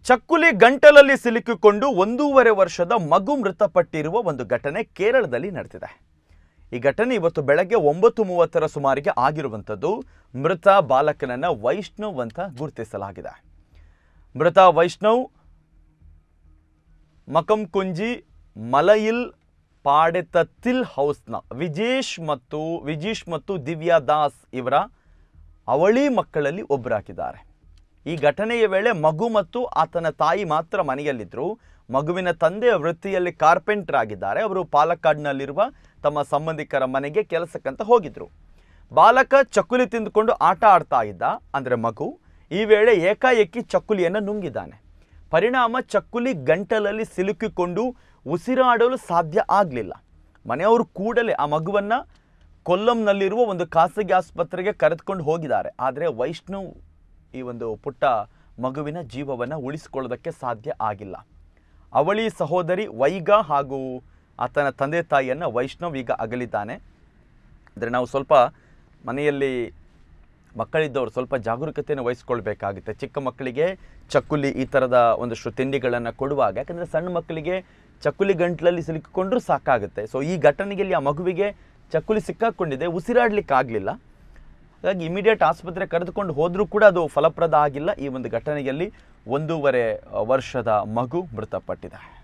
ಚಕ್ಕುಲಿ ಗಂಟಲಲ್ಲಿ ಸಿಲುಕಿಕೊಂಡು ಒಂದೂವರೆ ವರ್ಷದ ಮಗು ಮೃತಪಟ್ಟಿರುವ ಒಂದು ಘಟನೆ ಕೇರಳದಲ್ಲಿ ನಡೆದಿದೆ ಈ ಘಟನೆ ಇವತ್ತು ಬೆಳಗ್ಗೆ ಒಂಬತ್ತು ಮೂವತ್ತರ ಸುಮಾರಿಗೆ ಆಗಿರುವಂಥದ್ದು ಮೃತ ಬಾಲಕನನ್ನ ವೈಷ್ಣವ್ ಅಂತ ಗುರುತಿಸಲಾಗಿದೆ ಮೃತ ವೈಷ್ಣವ್ ಮಕಂ ಕುಂಜಿ ಮಲಯಿಲ್ ಪಾಡೆತತ್ತಿಲ್ ಹೌಸ್ನ ವಿಜೇಶ್ ಮತ್ತು ವಿಜೀಶ್ ಮತ್ತು ದಿವ್ಯಾ ದಾಸ್ ಇವರ ಅವಳಿ ಮಕ್ಕಳಲ್ಲಿ ಒಬ್ಬರಾಗಿದ್ದಾರೆ ಈ ಘಟನೆಯ ವೇಳೆ ಮಗು ಮತ್ತು ಆತನ ತಾಯಿ ಮಾತ್ರ ಮನೆಯಲ್ಲಿದ್ದರು ಮಗುವಿನ ತಂದೆ ವೃತ್ತಿಯಲ್ಲಿ ಕಾರ್ಪೆಂಟರ್ ಆಗಿದ್ದಾರೆ ಅವರು ಪಾಲಕ್ಕಾಡ್ನಲ್ಲಿರುವ ತಮ್ಮ ಸಂಬಂಧಿಕರ ಮನೆಗೆ ಕೆಲಸಕ್ಕಂತ ಹೋಗಿದ್ರು ಬಾಲಕ ಚಕ್ಕುಲಿ ತಿಂದುಕೊಂಡು ಆಟ ಆಡ್ತಾ ಇದ್ದ ಅಂದರೆ ಮಗು ಈ ವೇಳೆ ಏಕಾಏಕಿ ಚಕ್ಕುಲಿಯನ್ನು ನುಂಗಿದ್ದಾನೆ ಪರಿಣಾಮ ಚಕ್ಕುಲಿ ಗಂಟಲಲ್ಲಿ ಸಿಲುಕಿಕೊಂಡು ಉಸಿರಾಡಲು ಸಾಧ್ಯ ಆಗಲಿಲ್ಲ ಮನೆಯವರು ಕೂಡಲೇ ಆ ಮಗುವನ್ನು ಕೊಲ್ಲಂನಲ್ಲಿರುವ ಒಂದು ಖಾಸಗಿ ಆಸ್ಪತ್ರೆಗೆ ಕರೆದುಕೊಂಡು ಹೋಗಿದ್ದಾರೆ ಆದರೆ ವೈಷ್ಣವ್ ಈ ಒಂದು ಪುಟ್ಟ ಮಗುವಿನ ಜೀವವನ್ನು ಉಳಿಸಿಕೊಳ್ಳೋದಕ್ಕೆ ಸಾಧ್ಯ ಆಗಿಲ್ಲ ಅವಳಿ ಸಹೋದರಿ ವೈಗ ಹಾಗೂ ಆತನ ತಂದೆ ತಾಯಿಯನ್ನು ವೈಷ್ಣವ್ ಈಗ ಅಗಲಿದ್ದಾನೆ ಅಂದರೆ ನಾವು ಸ್ವಲ್ಪ ಮನೆಯಲ್ಲಿ ಮಕ್ಕಳಿದ್ದವರು ಸ್ವಲ್ಪ ಜಾಗರೂಕತೆಯನ್ನು ವಹಿಸ್ಕೊಳ್ಬೇಕಾಗುತ್ತೆ ಚಿಕ್ಕ ಮಕ್ಕಳಿಗೆ ಚಕ್ಕುಲಿ ಈ ಥರದ ಒಂದಷ್ಟು ತಿಂಡಿಗಳನ್ನು ಕೊಡುವಾಗ ಯಾಕಂದರೆ ಸಣ್ಣ ಮಕ್ಕಳಿಗೆ ಚಕ್ಕುಲಿ ಗಂಟ್ಲಲ್ಲಿ ಸಿಲುಕಿಕೊಂಡ್ರೂ ಸಾಕಾಗುತ್ತೆ ಸೊ ಈ ಘಟನೆಯಲ್ಲಿ ಆ ಮಗುವಿಗೆ ಚಕ್ಕುಲಿ ಸಿಕ್ಕಾಕೊಂಡಿದೆ ಉಸಿರಾಡ್ಲಿಕ್ಕೆ ಆಗಲಿಲ್ಲ ಹಾಗಾಗಿ ಇಮಿಡಿಯೇಟ್ ಆಸ್ಪತ್ರೆ ಕರೆದುಕೊಂಡು ಹೋದರೂ ಕೂಡ ಅದು ಫಲಪ್ರದ ಆಗಿಲ್ಲ ಈ ಒಂದು ಘಟನೆಯಲ್ಲಿ ಒಂದೂವರೆ ಆ, ವರ್ಷದ ಮಗು ಮೃತಪಟ್ಟಿದೆ